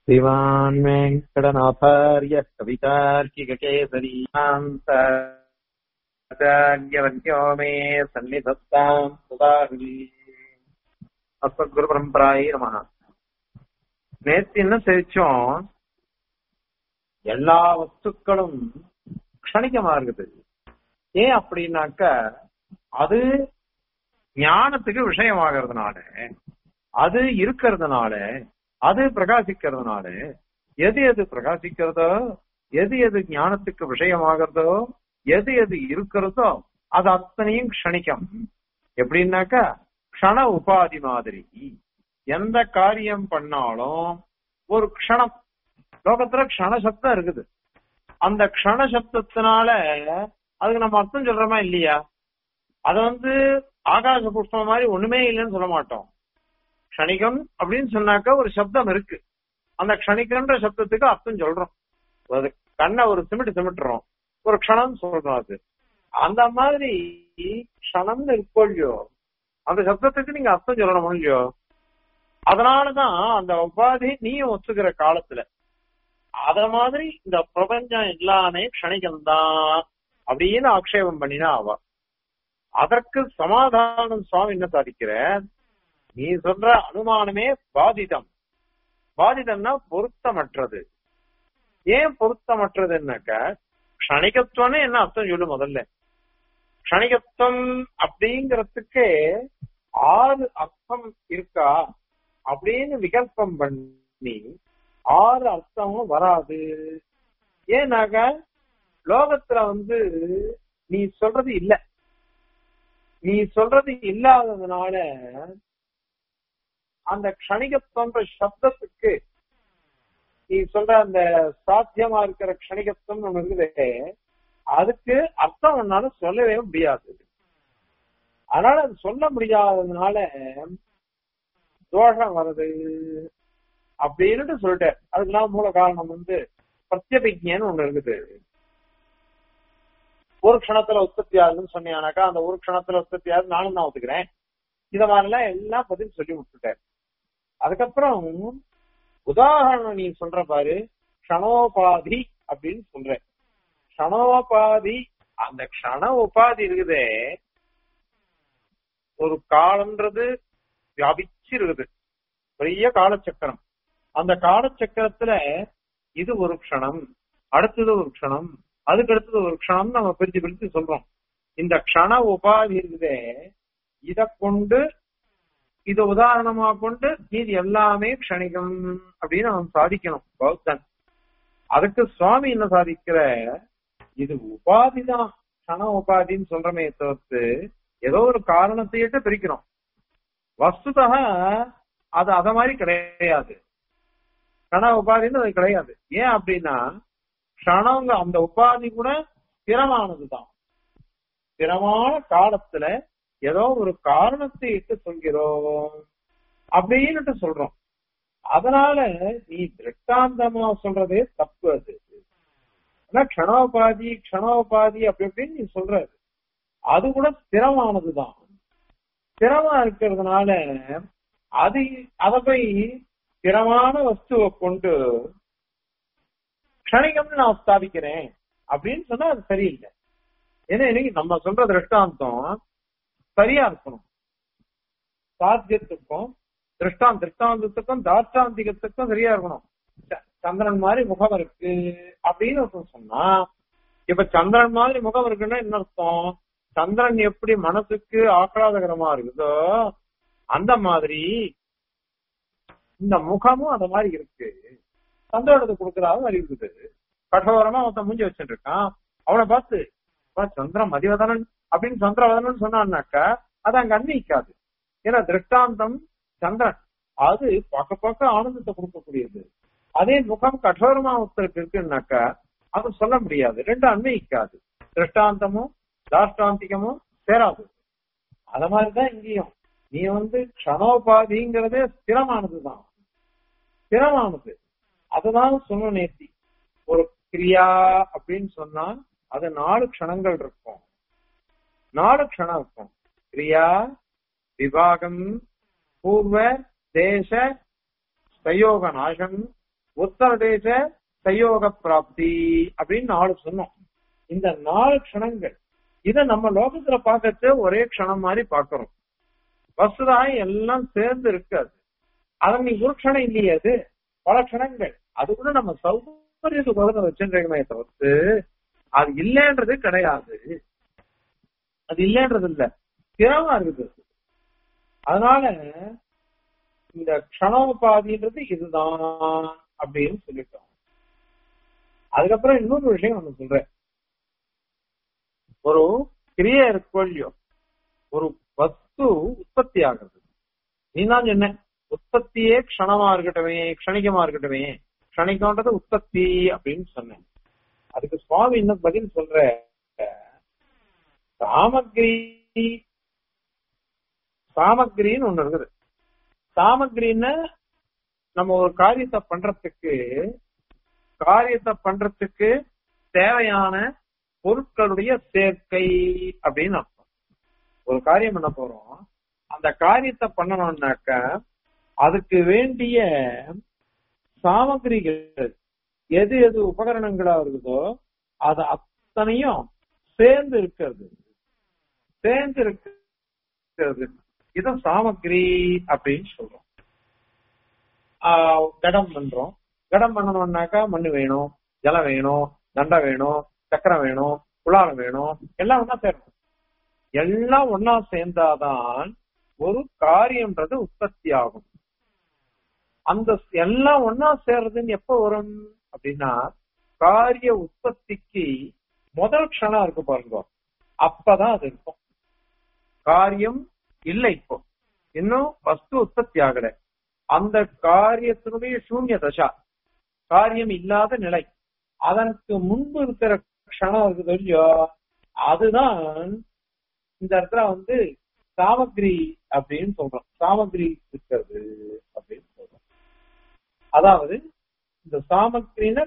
श्रीमान् वेङ्कटनाथार्य कवितार्किककेसरीयान्ताचार्यवन्यो मे सन्निधत्ताम् सुधाहृதி அஸ்மத்குரு பரம்பராயி நம நேத்து என்ன தெரிச்சோம் எல்லா வஸ்துக்களும் க்ஷணிகமா இருக்குது ஏன் அப்படின்னாக்க அது ஞானத்துக்கு விஷயமாகிறதுனால அது இருக்கிறதுனால அது பிரகாசிக்கிறதுனால எது எது பிரகாசிக்கிறதோ எது எது ஞானத்துக்கு விஷயமாகிறதோ எது எது இருக்கிறதோ அது அத்தனையும் க்ஷணிக்கம் எப்படின்னாக்கா க்ஷண உபாதி மாதிரி எந்த காரியம் பண்ணாலும் ஒரு க்ஷணம் லோகத்துல க்ஷண சப்தம் இருக்குது அந்த க்ஷண சப்தத்தினால அதுக்கு நம்ம அர்த்தம் சொல்றோமா இல்லையா அத வந்து ஆகாச புஷ்பம் மாதிரி ஒண்ணுமே இல்லைன்னு சொல்ல மாட்டோம் க்ஷணிகம் அப்படின்னு சொன்னாக்கா ஒரு சப்தம் இருக்கு அந்த க்ஷணிக்கன்ற சப்தத்துக்கு அர்த்தம் சொல்றோம் அது கண்ணை ஒரு சிமிட்டு சிமிட்டுறோம் ஒரு க்ஷணம் சொல்றோம் அது அந்த மாதிரி க்ஷணம்னு இருக்கோ இல்லையோ அந்த சப்தத்துக்கு நீங்க அர்த்தம் சொல்லணும் இல்லையோ அதனாலதான் அந்த உபாதி நீயும் ஒத்துக்கிற காலத்துல அத மாதிரி இந்த பிரபஞ்சம் எல்லாமே க்ஷணிகம் தான் அப்படின்னு ஆக்ஷேபம் பண்ணினா அவ அதற்கு சமாதானம் சுவாமி என்ன சாதிக்கிற நீ சொல்ற அனுமானமே பாதிதம் பாதிதம்னா பொருத்தமற்றது ஏன் பொருத்தமற்றதுன்னாக்க க்ஷணிகத்துவம்னு என்ன அர்த்தம் சொல்லு முதல்ல க்ஷணிகத்துவம் அப்படிங்கறதுக்கு ஆறு அர்த்தம் இருக்கா அப்படின்னு விகல்பம் பண்ணி ஆறு அர்த்தமும் வராது ஏன்னாக்க லோகத்துல வந்து நீ சொல்றது இல்ல நீ சொல்றது இல்லாததுனால அந்த க்ஷணிகத்துவன்ற சப்தத்துக்கு நீ சொல்ற அந்த சாத்தியமா இருக்கிற க்ஷணிகத்துவம் ஒண்ணு இருக்குது அதுக்கு அர்த்தம் ஒன்னால சொல்லவே முடியாது அதனால அது சொல்ல முடியாததுனால தோஷம் வருது அப்படின்னு சொல்லிட்டேன் அதுக்கெல்லாம் மூல காரணம் வந்து பிரத்யபிஜன்னு ஒண்ணு இருக்குது ஒரு க்ஷணத்துல உற்பத்தி ஆகுதுன்னு சொன்னீங்கன்னாக்கா அந்த ஒரு க்ஷணத்துல உற்பத்தி ஆகுது நானும் தான் ஒத்துக்கிறேன் இத மாதிரிலாம் எல்லாம் பதில் சொல்லி விட்டுட்டேன் அதுக்கப்புறம் உதாரணம் நீ சொல்ற பாரு க்ஷணோபாதி அப்படின்னு சொல்ற க்ஷணோபாதி அந்த க்ஷண உபாதி இருக்குதே ஒரு காலம்ன்றது வியாபிச்சு இருக்குது பெரிய காலச்சக்கரம் அந்த காலச்சக்கரத்துல இது ஒரு க்ஷணம் அடுத்தது ஒரு க்ஷணம் அதுக்கு அடுத்தது ஒரு க்ஷணம் நம்ம பிரிச்சு பிரிச்சு சொல்றோம் இந்த க்ஷண உபாதி இருக்குதே இத கொண்டு இத உதாரணமா கொண்டு இது எல்லாமே க்ஷணிகம் அப்படின்னு அவன் சாதிக்கணும் பௌத்தன் அதுக்கு சுவாமி என்ன சாதிக்கிற இது உபாதிதான் கண உபாதின்னு சொல்றமே தவிர்த்து ஏதோ ஒரு காரணத்தையிட்டு பிரிக்கிறோம் வஸ்துதா அது அத மாதிரி கிடையாது கண உபாதின்னு அது கிடையாது ஏன் அப்படின்னா க்ஷணங்க அந்த உபாதி கூட ஸ்திரமானதுதான் ஸ்திரமான காலத்துல ஏதோ ஒரு காரணத்தை இட்டு சொல்கிறோம் அப்படின்னு சொல்றோம் அதனால நீ திருஷ்டாந்தமா சொல்றதே தப்பு அது ஆனா க்ஷணோபாதி க்ஷணோபாதி அப்படி அப்படின்னு நீ சொல்றது அது கூட ஸ்திரமானதுதான் ஸ்திரமா இருக்கிறதுனால அது அத போய் ஸ்திரமான வஸ்துவை கொண்டு க்ஷணிகம்னு நான் ஸ்தாபிக்கிறேன் அப்படின்னு சொன்னா அது சரியில்லை ஏன்னா இன்னைக்கு நம்ம சொல்ற திருஷ்டாந்தம் சரியா இருக்கணும் சாத்தியத்துக்கும் திருஷ்டாந்த திருஷ்டாந்தத்துக்கும் தார்ஷ்டாந்திகத்துக்கும் சரியா இருக்கணும் சந்திரன் மாதிரி முகம் இருக்கு அப்படின்னு ஒருத்தன் சொன்னா இப்ப சந்திரன் மாதிரி முகம் இருக்குன்னா என்ன அர்த்தம் சந்திரன் எப்படி மனசுக்கு ஆஹ்லாதகரமா இருக்குதோ அந்த மாதிரி இந்த முகமும் அந்த மாதிரி இருக்கு சந்திரனுக்கு கொடுக்கறாத மாதிரி இருக்குது கடோரமா ஒருத்தன் மூஞ்சி வச்சுட்டு இருக்கான் அவனை பார்த்து சந்திரன் மதிவதனன் அப்படின்னு சந்திரவதனன் சொன்னான்னாக்கா அது அங்க அன்வயிக்காது ஏன்னா திருஷ்டாந்தம் சந்திரன் அது பார்க்க பார்க்க ஆனந்தத்தை கொடுக்கக்கூடியது அதே முகம் கடோரமா ஒருத்தருக்கு இருக்குன்னாக்கா அது சொல்ல முடியாது ரெண்டு அன்வயிக்காது திருஷ்டாந்தமும் தாஷ்டாந்திகமும் சேராது அத மாதிரிதான் இங்கேயும் நீ வந்து க்ஷணோபாதிங்கிறதே ஸ்திரமானதுதான் ஸ்திரமானது அதுதான் சொன்ன நேர்த்தி ஒரு கிரியா அப்படின்னு சொன்னா அது நாலு க்ஷணங்கள் இருக்கும் நாலு க்ஷணம் இருக்கும் கிரியா விபாகம் பூர்வ தேச சயோக நாசம் உத்தரதேச சயோக பிராப்தி அப்படின்னு நாலு சொன்னோம் இந்த நாலு க்ஷணங்கள் இத நம்ம லோகத்துல பார்க்கறது ஒரே க்ஷணம் மாதிரி பாக்குறோம் வசுதா எல்லாம் சேர்ந்து இருக்காது அதன் நீ ஒரு க்ஷணம் இல்லையே அது பல க்ஷணங்கள் அது கூட நம்ம சௌகரியத்துக்கு வச்சிருக்கோமே தவிர்த்து அது இல்லைன்றது கிடையாது அது இல்லைன்றது இல்ல ஸ்திரமா இருக்குது அதனால இந்த க்ஷணோபாதின்றது இதுதான் அப்படின்னு சொல்லிட்டோம் அதுக்கப்புறம் இன்னொரு விஷயம் ஒண்ணு சொல்றேன் ஒரு கிரியை இருக்கோ இல்லையோ ஒரு வஸ்து உற்பத்தி ஆகுறது நீ தான் சொன்ன உற்பத்தியே க்ஷணமா இருக்கட்டுமே க்ஷணிகமா இருக்கட்டுமே க்ஷணிகம்ன்றது உற்பத்தி அப்படின்னு சொன்னேன் அதுக்கு சுவாமி இன்னும் பதில் சொல்ற சாமக்ரி சாமக்ரின்னு ஒண்ணு இருக்குது சாமக்ரின்னு நம்ம ஒரு காரியத்தை பண்றதுக்கு காரியத்தை பண்றதுக்கு தேவையான பொருட்களுடைய சேர்க்கை அப்படின்னு அர்த்தம் ஒரு காரியம் பண்ண போறோம் அந்த காரியத்தை பண்ணணும்னாக்க அதுக்கு வேண்டிய சாமகிரிகள் எது எது உபகரணங்களா இருக்குதோ அது அத்தனையும் சேர்ந்து இருக்கிறது சேர்ந்து இருக்கிறது இத சாமகிரி அப்படின்னு சொல்றோம் ஆஹ் கடம் பண்றோம் கடம் பண்ணணும்னாக்கா மண்ணு வேணும் ஜலம் வேணும் தண்டை வேணும் சக்கரம் வேணும் குளாரம் வேணும் எல்லாம் ஒன்னா சேரணும் எல்லாம் ஒன்னா சேர்ந்தாதான் ஒரு காரியம்ன்றது உற்பத்தி ஆகும் அந்த எல்லாம் ஒன்னா சேர்றதுன்னு எப்ப வரும் அப்படின்னா காரிய உற்பத்திக்கு முதல் க்ஷணம் இருக்கு பாருங்க அப்பதான் அது இருக்கும் காரியம் இல்லை இப்போ இன்னும் வஸ்து உற்பத்தி ஆகல அந்த காரியத்தினுடைய சூன்ய தசா காரியம் இல்லாத நிலை அதற்கு முன்பு இருக்கிற க்ஷணம் இருக்குது இல்லையோ அதுதான் இந்த இடத்துல வந்து சாமகிரி அப்படின்னு சொல்றோம் சாமகிரி இருக்கிறது அப்படின்னு சொல்றோம் அதாவது இந்த சாமகிரின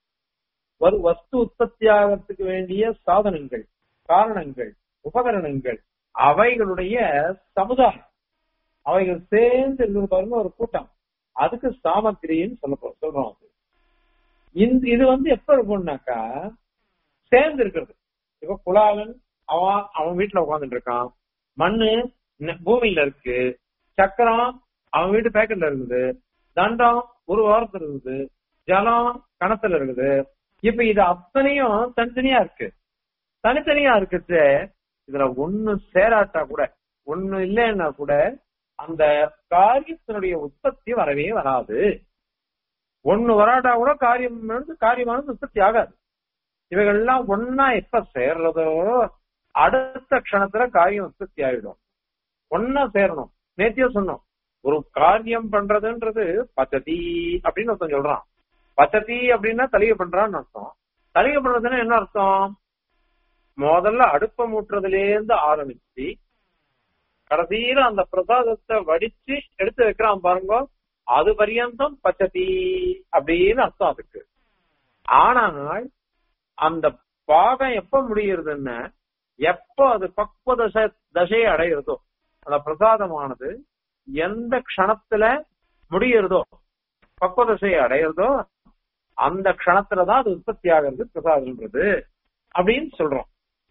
ஒரு வஸ்து உற்பத்தி ஆகிறதுக்கு வேண்டிய சாதனங்கள் காரணங்கள் உபகரணங்கள் அவைகளுடைய சமுதாயம் அவைகள் சேர்ந்து இருக்கிறது பாருங்க ஒரு கூட்டம் அதுக்கு சாமகிரின்னு சொல்ல சொல்றோம் அது இந்த இது வந்து எப்ப இருக்கும்னாக்கா சேர்ந்து இருக்கிறது இப்ப குலாலன் அவன் அவன் வீட்டுல உட்காந்துட்டு இருக்கான் மண்ணு பூமியில இருக்கு சக்கரம் அவன் வீட்டு பேக்கெட்ல இருக்குது தண்டம் ஒரு வாரத்துல இருக்குது ஜலம் கணத்துல இருக்குது இப்ப இது அத்தனையும் தனித்தனியா இருக்கு தனித்தனியா இருக்குது இதுல ஒண்ணு சேராட்டா கூட ஒண்ணு இல்லைன்னா கூட அந்த காரியத்தினுடைய உற்பத்தி வரவே வராது ஒண்ணு வராட்டா கூட காரியம் காரியமானது உற்பத்தி ஆகாது இவைகள்லாம் ஒன்னா எப்ப சேர்றதோ அடுத்த க்ஷணத்துல காரியம் உற்பத்தி ஆயிடும் ஒன்னா சேரணும் நேத்தியோ சொன்னோம் ஒரு காரியம் பண்றதுன்றது பச்சதி அப்படின்னு ஒருத்தன் சொல்றான் பச்சதி அப்படின்னா தலிகை பண்றான்னு அர்த்தம் தலிகை பண்றதுன்னா என்ன அர்த்தம் முதல்ல அடுப்ப மூட்டுறதுல இருந்து ஆரம்பிச்சு கடைசியில அந்த பிரசாதத்தை வடிச்சு எடுத்து வைக்கிறான் பாருங்க அது பரியந்தம் பச்சதி அப்படின்னு அர்த்தம் அதுக்கு ஆனால் அந்த பாகம் எப்ப முடிகிறதுன்னு எப்போ அது பக்குவ தசை தசையை அடைகிறதோ அந்த பிரசாதமானது எந்த க்ஷணத்துல முடிகிறதோ பக்குவ தசையை அடைகிறதோ அந்த க்ஷணத்துலதான் அது உற்பத்தி ஆகிறது பிரசாதம்ன்றது அப்படின்னு சொல்றோம்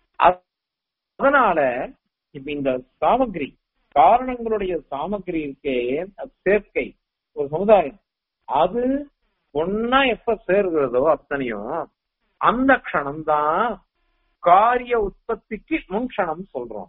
அதனால இப்ப இந்த சாமகிரி காரணங்களுடைய சாமகிரி இருக்கே சேர்க்கை ஒரு சமுதாயம் அது ஒன்னா எப்ப சேர்கிறதோ அத்தனையும் அந்த க்ஷணம் தான் காரிய உற்பத்திக்கு முன்ஷணம் சொல்றோம்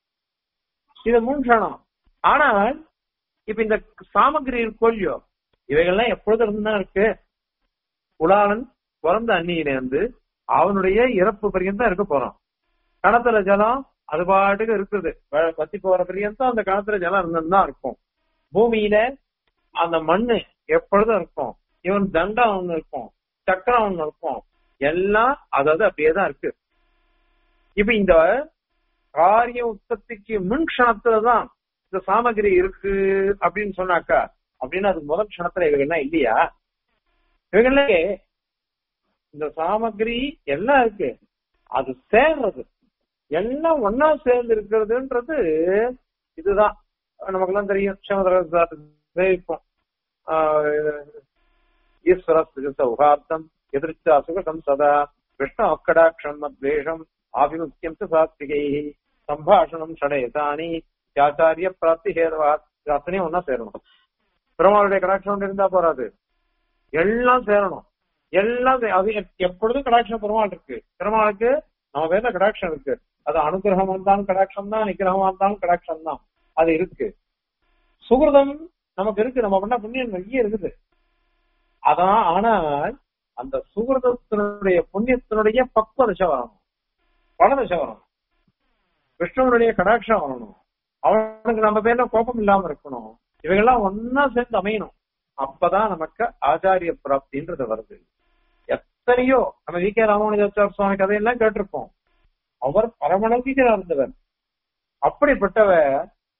இது முன்ஷணம் ஆனால் இப்ப இந்த சாமகிரி இருக்கோல்லையோ இவைகள்லாம் எப்பொழுது இருந்துதான் இருக்கு உலாளன் பிறந்த அந்நியிலேருந்து அவனுடைய இறப்பு பரியந்தம் இருக்க போறான் கணத்துல ஜலம் அது பாட்டுக்கு இருக்குது வத்தி போற பரியந்தம் அந்த கணத்துல ஜலம் இருந்துதான் இருக்கும் பூமியில அந்த மண்ணு எப்பொழுதும் இருக்கும் இவன் தண்டம் ஒண்ணு இருக்கும் சக்கரம் ஒண்ணு இருக்கும் எல்லாம் அதாவது அப்படியேதான் இருக்கு இப்ப இந்த காரிய உற்பத்திக்கு முன் க்ஷணத்துலதான் இந்த சாமகிரி இருக்கு அப்படின்னு சொன்னாக்கா அப்படின்னா அது முதல் க்ஷணத்துல இவங்கெல்லாம் இல்லையா இவங்களே இந்த சாமகிரி எல்லாம் இருக்கு அது சேர்றது எல்லாம் ஒன்னா சேர்ந்து இருக்கிறதுன்றது இதுதான் நமக்கெல்லாம் தெரியும் சேவிப்போம் ஈஸ்வர சௌஹார்த்தம் எதிர்த்து அசுகம் சதா விஷ்ணு அக்கடாட்சம் மத்வேஷம் ஆபிமுக்கியம் சாத்விகை சம்பாஷணம் ஷடேதானி ஆச்சாரிய பிராப்தி ஹேரவா அத்தனையும் ஒன்னா சேரணும் பெருமாளுடைய கடாட்சம் இருந்தா போறாது எல்லாம் சேரணும் எல்லாம் சே- அது எப்- எப்பொழுதும் கடாட்சம் பெருமாள் இருக்கு பெருமாளுக்கு நம்ம பேர்ல கடாட்சம் இருக்கு அது அனுகிரகம் இருந்தாலும் கடாட்சம் தான் நிகிரகமா இருந்தாலும் கடாட்சம் தான் அது இருக்கு சுகிருதம் நமக்கு இருக்கு நம்ம பண்ண புண்ணியம் நிறைய இருக்குது அதான் ஆனால் அந்த சுகிருதத்தினுடைய புண்ணியத்தினுடைய பக்குவ திசை வரணும் பல திசை வரணும் விஷ்ணுவனுடைய கடாட்சம் வரணும் அவனுக்கு நம்ம பேர்ல கோபம் இல்லாம இருக்கணும் இவைகள்லாம் ஒன்னா சேர்ந்து அமையணும் அப்பதான் நமக்கு ஆச்சாரிய பிராப்தின்றது வருது எத்தனையோ நம்ம வி கே ராமானுஜாச்சார சுவாமி கதையெல்லாம் கேட்டிருப்போம் அவர் பரமநம்பிக்கையா இருந்தவர் அப்படிப்பட்டவர்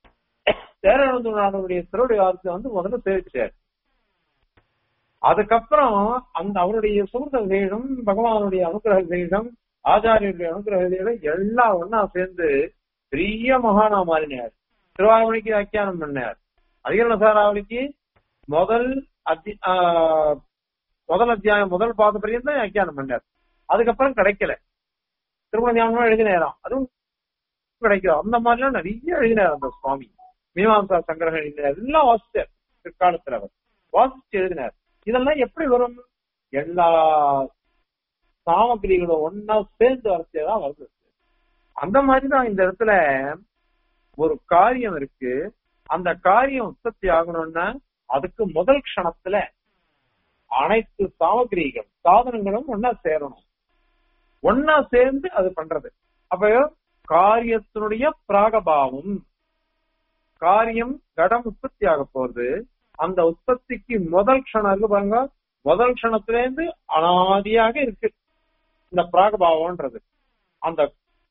சேரனுடைய திருடைய வாரத்தை வந்து முதல்ல சேவிச்சார் அதுக்கப்புறம் அந்த அவருடைய சுகிருத வேகம் பகவானுடைய அனுகிரக வேகம் ஆச்சாரியருடைய அனுகிரக வேகம் எல்லாம் ஒன்னா சேர்ந்து பெரிய மகானா மாறினார் திருவாரூரைக்கு வியாக்கியானம் பண்ணார் அதிகரண சாராவளிக்கு முதல் அத்தி ஆஹ் முதல் அத்தியாயம் முதல் பாத பரியந்தம் வியாக்கியானம் பண்ணார் அதுக்கப்புறம் கிடைக்கல திருமண ஞாபகம் எழுதினேராம் அதுவும் கிடைக்கல அந்த மாதிரிலாம் நிறைய எழுதினார் அந்த சுவாமி மீமாம்சா சங்கரகம் எழுதினார் எல்லாம் வாசிச்சார் பிற்காலத்துல அவர் வாசிச்சு எழுதினார் இதெல்லாம் எப்படி வரும் எல்லா சாமகிரிகளும் ஒன்னா சேர்ந்து வரச்சேதான் வருது அந்த மாதிரிதான் இந்த இடத்துல ஒரு காரியம் இருக்கு அந்த காரியம் உற்பத்தி ஆகணும்னா அதுக்கு முதல் க்ஷணத்துல அனைத்து சாமகிரிகள் சாதனங்களும் ஒன்னா சேரணும் ஒன்னா சேர்ந்து அது பண்றது அப்ப காரியத்தினுடைய பிராகபாவம் காரியம் கடம் உற்பத்தி ஆக போறது அந்த உற்பத்திக்கு முதல் க்ஷணம் இருக்கு பாருங்க முதல் க்ஷணத்துல இருந்து அனாதியாக இருக்கு இந்த பிராகபாவம்ன்றது அந்த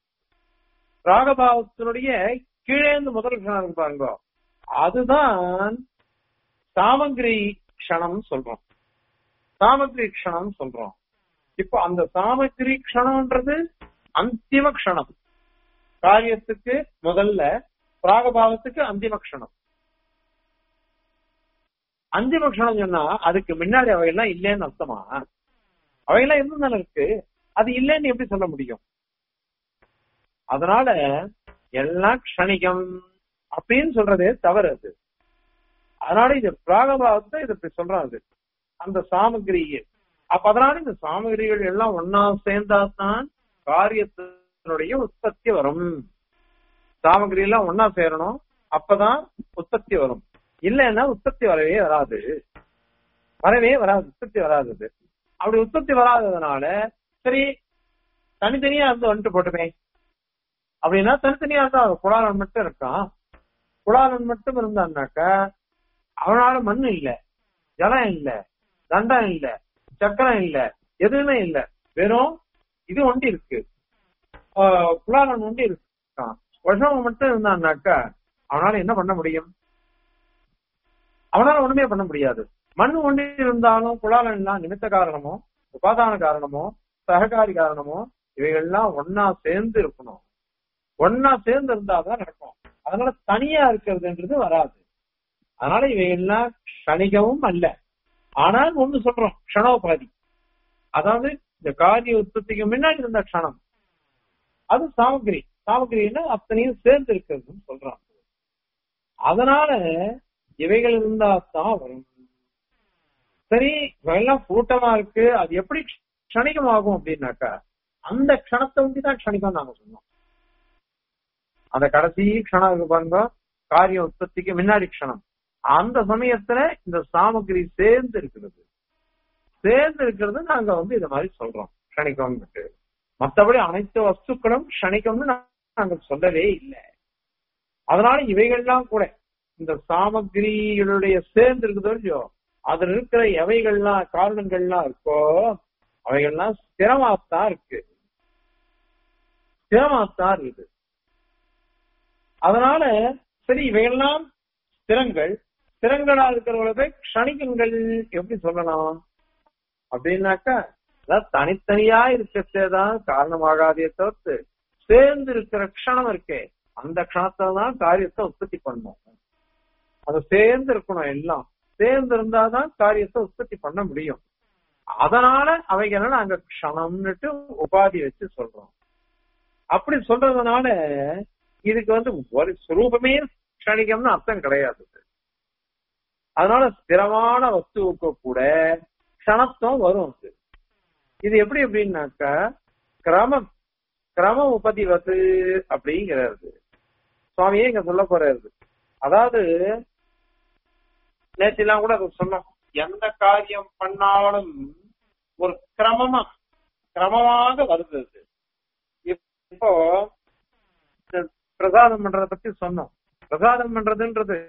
பிராகபாவத்தினுடைய கீழே இருந்து முதல் க்ஷணம் இருக்கு பாருங்க அதுதான் சாமகிரி க்ஷணம் சொல்றோம் சாமகிரி க்ஷணம் சொல்றோம் இப்போ அந்த சாமகிரி க்ஷணம்ன்றது அந்திம க்ஷணம் காரியத்துக்கு முதல்ல பிராகபாவத்துக்கு அந்திம க்ஷணம் அந்திம க்ஷணம் சொன்னா அதுக்கு முன்னாடி அவையெல்லாம் இல்லைன்னு அர்த்தமா அவையெல்லாம் இருந்துதானே இருக்கு அது இல்லைன்னு எப்படி சொல்ல முடியும் அதனால எல்லாம் க்ஷணிகம் அப்படின்னு சொல்றதே தவறு அது அதனால இது பிராகபாவத்தை இது இப்படி சொல்றாங்க அந்த சாமகிரி அப்ப அதனால இந்த சாமகிரிகள் எல்லாம் ஒன்னா சேர்ந்தாதான் காரியத்தினுடைய உற்பத்தி வரும் சாமகிரி எல்லாம் ஒன்னா சேரணும் அப்பதான் உற்பத்தி வரும் இல்லைன்னா உற்பத்தி வரவே வராது வரவே வராது உற்பத்தி வராது அது. அப்படி உற்பத்தி வராததுனால சரி தனித்தனியா இருந்து வந்துட்டு போட்டுமே அப்படின்னா தனித்தனியா இருந்தா குடாலன் மட்டும் இருக்கான் குடாலன் மட்டும் இருந்தான்னாக்கா அவனால மண் இல்ல ஜலம் இல்ல தண்டம் இல்ல சக்கரம் இல்ல எதுவுமே இல்ல வெறும் இது ஒண்டி இருக்கு ஆஹ் குலாலன் ஒண்டி இருக்கான் விஷமம் மட்டும் இருந்தான்னாக்கா அவனால என்ன பண்ண முடியும் அவனால ஒண்ணுமே பண்ண முடியாது மண் ஒண்டி இருந்தாலும் குலாலன் எல்லாம் நிமித்த காரணமோ உபாதான காரணமோ சககாரி காரணமோ இவைகள்லாம் ஒன்னா சேர்ந்து இருக்கணும் ஒன்னா சேர்ந்து இருந்தாதான் நடக்கும் அதனால தனியா இருக்கிறதுன்றது வராது அதனால இவையெல்லாம் கணிகவும் அல்ல ஆனால் ஒண்ணு சொல்றோம் க்ஷணோபாதி அதாவது இந்த காரிய உற்பத்திக்கு முன்னாடி இருந்த க்ஷணம் அது சாமகிரி சாமகிரின்னா அத்தனையும் சேர்ந்து இருக்கிறதுன்னு சொல்றாங்க அதனால இவைகள் இருந்தா தான் வரும் சரி இவையெல்லாம் கூட்டமா இருக்கு அது எப்படி க்ஷணிகமாகும் அப்படின்னாக்கா அந்த க்ஷணத்தை ஒண்டி தான் க்ஷணிகம் நாங்க சொன்னோம் அந்த கடைசி க்ஷணம் இருக்கு பாருங்க காரிய உற்பத்திக்கு முன்னாடி க்ஷணம் அந்த சமயத்துல இந்த சாமகிரி சேர்ந்து இருக்கிறது சேர்ந்து இருக்கிறது நாங்க வந்து இத மாதிரி சொல்றோம் க்ஷணிக்கம்னு மத்தபடி அனைத்து வஸ்துக்களும் க்ஷணிக்கம்னு நாங்க சொல்லவே இல்லை அதனால இவைகள்லாம் கூட இந்த சாமகிரிகளுடைய சேர்ந்து இருக்குதோ இல்லையோ அதுல இருக்கிற எவைகள்லாம் காரணங்கள்லாம் இருக்கோ அவைகள்லாம் ஸ்திரமாத்தான் இருக்கு ஸ்திரமாத்தான் இருக்குது அதனால சரி இவையெல்லாம் ஸ்திரங்கள் ஸ்திரங்களா இருக்கிறவங்களை க்ஷணிகங்கள் எப்படி சொல்லலாம் அப்படின்னாக்கா அதாவது தனித்தனியா இருக்கச்சேதான் காரணமாகாதே தவிர்த்து சேர்ந்து இருக்கிற க்ஷணம் இருக்கே அந்த க்ஷணத்தை தான் காரியத்தை உற்பத்தி பண்ணும் அது சேர்ந்து இருக்கணும் எல்லாம் சேர்ந்து இருந்தாதான் காரியத்தை உற்பத்தி பண்ண முடியும் அதனால அவைகளை நாங்க க்ஷணம்னுட்டு உபாதி வச்சு சொல்றோம் அப்படி சொல்றதுனால இதுக்கு வந்து ஒரு சுரூபமே க்ஷணிகம்னு அர்த்தம் கிடையாது அதனால ஸ்திரமான வஸ்துவுக்கு கூட க்ஷணத்துவம் வரும் அது. இது எப்படி எப்படின்னாக்கா கிரமம் கிரம உபதிவது அப்படிங்கிறது சுவாமியே இங்க சொல்ல போறாரு அதாவது நேற்றுலாம் கூட அதை சொன்னோம் எந்த காரியம் பண்ணாலும் ஒரு கிரமமா கிரமமாக வருது அது. இப்போ இந்த பிரசாதம் பண்றத பத்தி சொன்னோம் பிரசாதம் பண்றதுன்றது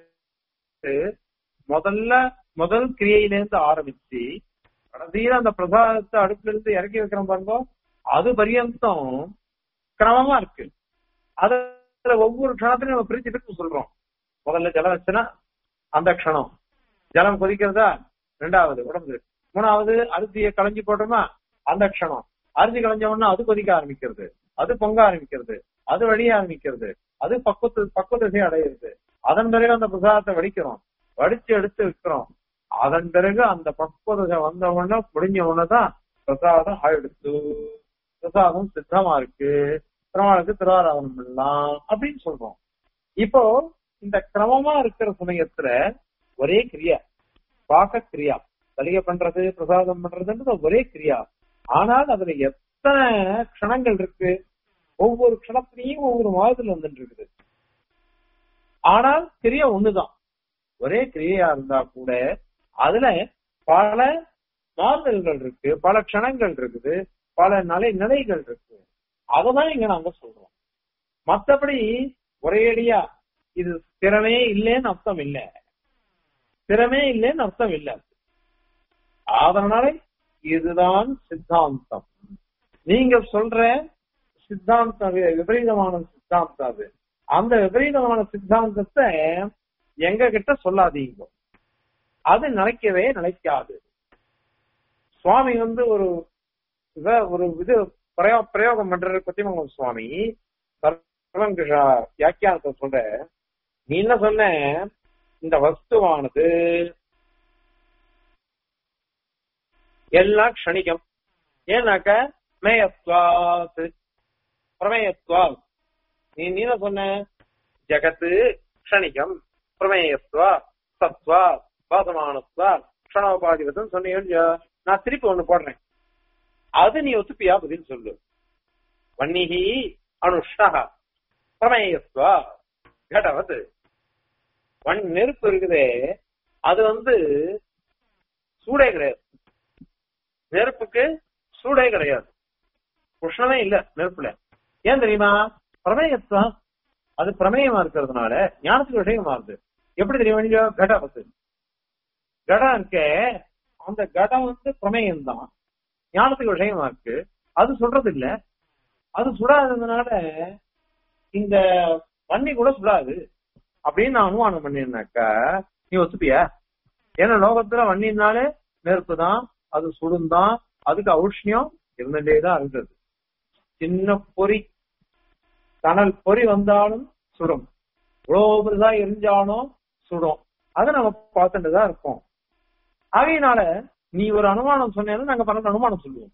முதல்ல முதல் கிரியையிலேருந்து ஆரம்பிச்சு கடைசியில அந்த பிரசாதத்தை அடுப்புல இருந்து இறக்கி வைக்கிறோம் பாருங்க அது பரியந்தம் கிரமமா இருக்கு அதுல ஒவ்வொரு க்ஷணத்திலையும் நம்ம பிரிச்சு பிரிச்சு சொல்றோம் முதல்ல ஜலம் வச்சுன்னா அந்த க்ஷணம் ஜலம் கொதிக்கிறதா ரெண்டாவது உடம்பு மூணாவது அரிசியை களைஞ்சி போட்டோமா அந்த க்ஷணம் அரிசி களைஞ்ச உடனே அது கொதிக்க ஆரம்பிக்கிறது அது பொங்க ஆரம்பிக்கிறது அது வழிய ஆரம்பிக்கிறது அது பக்குவத்து பக்குவத்தை அடையிறது அதன் பிறகு அந்த பிரசாதத்தை வடிக்கிறோம் வடிச்சு எடுத்து வைக்கிறோம் அதன் பிறகு அந்த பக்குவத்தை வந்த உடனே முடிஞ்ச உடனே தான் பிரசாதம் ஆயிடுத்து பிரசாதம் சித்தமா இருக்கு பெருமாளுக்கு திருவாராதனம் பண்ணலாம் அப்படின்னு சொல்றோம் இப்போ இந்த கிரமமா இருக்கிற சமயத்துல ஒரே கிரியா பாக்க கிரியா சலுகை பண்றது பிரசாதம் பண்றதுன்றது ஒரே கிரியா ஆனால் அதுல எத்தனை க்ஷணங்கள் இருக்கு ஒவ்வொரு க்ஷணத்திலையும் ஒவ்வொரு மாதத்துல வந்துட்டு இருக்குது ஆனால் கிரியா ஒண்ணுதான் ஒரே கிரியையா இருந்தா கூட அதுல பல மாறுதல்கள் இருக்கு பல க்ஷணங்கள் இருக்குது பல நிலை நிலைகள் இருக்கு அததான் இங்க நாங்க சொல்றோம் மத்தபடி ஒரேடியா இது திறமே இல்லைன்னு அர்த்தம் இல்லை திறமே இல்லைன்னு அர்த்தம் இல்லை அதனால இதுதான் சித்தாந்தம் நீங்க சொல்ற சித்தாந்தம் வி- விபரீதமான சித்தாந்தம் அது அந்த விபரீதமான சித்தாந்தத்தை எங்க கிட்ட சொல்லாதீங்க அது நினைக்கவே நினைக்காது சுவாமி வந்து ஒரு இத- ஒரு இது பிரயோ பிரயோகம் பண்றது பத்திமங்கலம் சுவாமி சர்வங்கிருஷா வியாக்கியானத்தை சொல்ற நீ என்ன சொன்ன இந்த வஸ்துவானது எல்லாம் க்ஷணிகம் ஏன்னாக்க மேயத்வாத் பிரமேயத்வாத் நீ நீ என்ன சொன்ன ஜகத்து க்ஷணிகம் பிரமேயத்வா சத்வா பாதமானத்வா க்ஷணோபாதிபதம் சொன்னீங்க நான் திருப்பி ஒண்ணு போடுறேன் அது நீ ஒத்துப்பியா பதில் சொல்லு வன்னிகி அனுஷ்டா பிரமேயத்வா கடவது வன் நெருப்பு இருக்குதே அது வந்து சூடே கிடையாது நெருப்புக்கு சூடே கிடையாது உஷ்ணமே இல்ல நெருப்புல ஏன் தெரியுமா பிரமேயத்வம் அது பிரமேயமா இருக்கிறதுனால ஞானத்துக்கு விஷயமா இருக்கு எப்படி தெரியுமா நீங்க கடவத்து கடம் இருக்கே அந்த கடம் வந்து பிரமேயம் தான் ஞானத்துக்கு விஷயமா இருக்கு அது சொல்றது இல்ல அது சுடாததுனால இந்த வன்னி கூட சுடாது அப்படின்னு நான் அனுமானம் பண்ணிருந்தாக்கா நீ ஒத்துப்பியா ஏன்னா லோகத்துல வன்னினாலே நெருப்பு தான் அது சுடுந்தான் அதுக்கு ஔஷ்ணியம் இருந்துட்டே தான் இருந்தது சின்ன பொறி தணல் பொறி வந்தாலும் சுடும் இவ்வளவு பெருசா எரிஞ்சாலும் சுடும் அதை நம்ம பார்த்துட்டு தான் இருக்கோம் ஆகையினால நீ ஒரு அனுமானம் சொன்னேன்னா நாங்க பன்னெண்டு அனுமானம் சொல்லுவோம்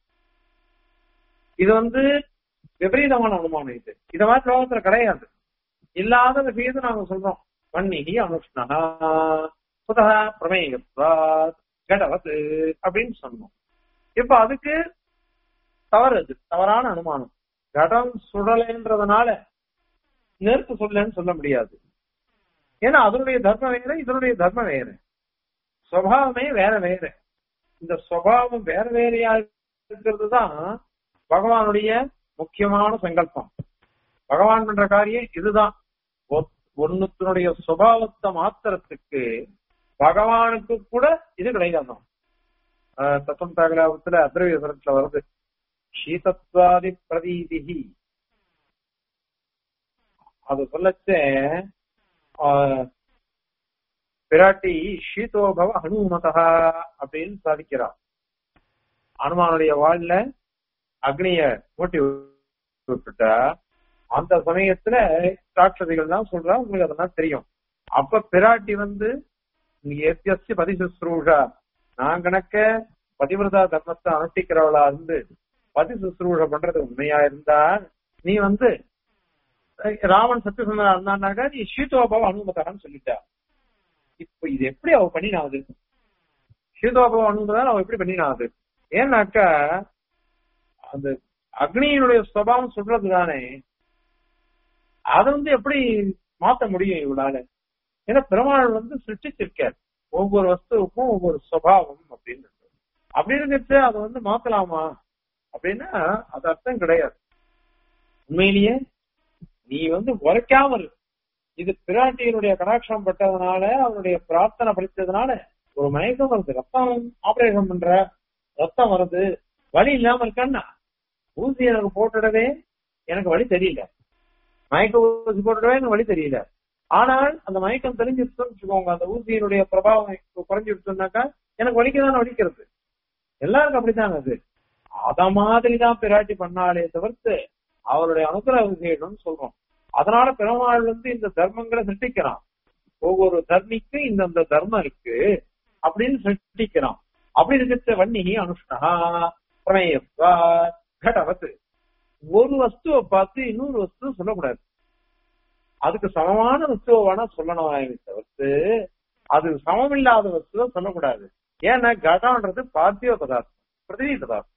இது வந்து விபரீதமான அனுமானம் இது இத மாதிரி லோகத்துல கிடையாது இல்லாத விஷயத்தை நாங்க சொல்றோம் வன்னிகி அனுஷ்ணா புதக பிரமேயத்வாத் கடவத் அப்படின்னு சொன்னோம் இப்ப அதுக்கு தவறு அது தவறான அனுமானம் கடம் சுடலைன்றதுனால நெருப்பு சொல்லலன்னு சொல்ல முடியாது ஏன்னா அதனுடைய தர்மம் வேற இதனுடைய தர்மம் வேற சுவாவமே வேற வேற இந்த சுவாவம் வேற வேறையா இருக்கிறது தான் பகவானுடைய முக்கியமான சங்கல்பம் பகவான் பண்ற காரியம் இதுதான் ஒ- ஒண்ணுத்தினுடைய சுபாவத்தை மாத்திரத்துக்கு பகவானுக்கு கூட இது கிடையாது தத்துவம் தாகலாபத்துல அத்ரவிய சரத்துல வருது சீதத்வாதி பிரதீதிகி அது சொல்லச்சே ஆஹ், பிராட்டி ஷீதோபவ ஹனுமதா அப்படின்னு சாதிக்கிறார் அனுமானுடைய வாழ்ல அக்னிய மூட்டி விட்டுட்டா அந்த சமயத்துல ராட்சதிகள் தான் சொல்றா உங்களுக்கு அதெல்லாம் தெரியும் அப்ப பிராட்டி வந்து ஏத்தியஸ்ய பதி சுஸ்ரூஷா நான் கணக்க பதிவிரதா தர்மத்தை அனுஷ்டிக்கிறவளா இருந்து பதி சுஸ்ரூஷ பண்றது உண்மையா இருந்தா நீ வந்து அஹ், ராமன் சத்தியசுந்தரா இருந்தான்னாக்கா நீ சீதோபாவ அனுமதான்னு சொல்லிட்டா இப்ப இது எப்படி அவ பண்ணினாது சீதோபாவ அனுமதான் அவ எப்படி பண்ணினாது ஏன்னாக்கா அந்த அக்னியினுடைய சுபாவம் சொல்றது தானே அதை வந்து எப்படி மாத்த முடியும் இவளால ஏன்னா பெருமாள் வந்து சிருஷ்டிச்சிருக்கார் ஒவ்வொரு வஸ்துவுக்கும் ஒவ்வொரு சுபாவம் அப்படின்னு அப்படி இருந்துச்சு அதை வந்து மாத்தலாமா அப்படின்னா அது அர்த்தம் கிடையாது உண்மையிலேயே நீ வந்து உரைக்காம இரு இது பிராட்டியினுடைய கடாட்சம் பட்டதுனால அவனுடைய பிரார்த்தனை படித்ததுனால ஒரு மயக்கம் வருது ரத்தம் ஆபரேஷன் பண்ற ரத்தம் வருது வலி இல்லாம இருக்கான்னா ஊசி எனக்கு போட்டுடவே எனக்கு வழி தெரியல மயக்க ஊசி போட்டுடவே எனக்கு வழி தெரியல ஆனால் அந்த மயக்கம் தெரிஞ்சிருச்சுன்னு வச்சுக்கோங்க அந்த ஊசியினுடைய பிரபாவம் குறைஞ்சிருச்சுனாக்கா எனக்கு வலிக்கதான் வலிக்கிறது எல்லாருக்கும் அப்படித்தாங்க அது அத மாதிரிதான் பிராட்டி பண்ணாலே தவிர்த்து அவருடைய அனுகிரக விசேஷம்னு சொல்றோம் அதனால பெருமாள் வந்து இந்த தர்மங்களை சிருஷ்டிக்கிறான் ஒவ்வொரு தர்மிக்கும் இந்தந்த தர்மம் இருக்கு அப்படின்னு சிருஷ்டிக்கிறான் அப்படி இருக்கிற வன்னி அனுஷ்டா பிரமேயத்வா கடவத்து ஒரு வஸ்துவை பார்த்து இன்னொரு வஸ்து சொல்லக்கூடாது அதுக்கு சமமான வஸ்துவை வேணா சொல்லணும் தவிர்த்து அது சமமில்லாத வஸ்துவை சொல்லக்கூடாது ஏன்னா கடம்ன்றது பார்த்திவ பதார்த்தம் பிருத்திவி பதார்த்தம்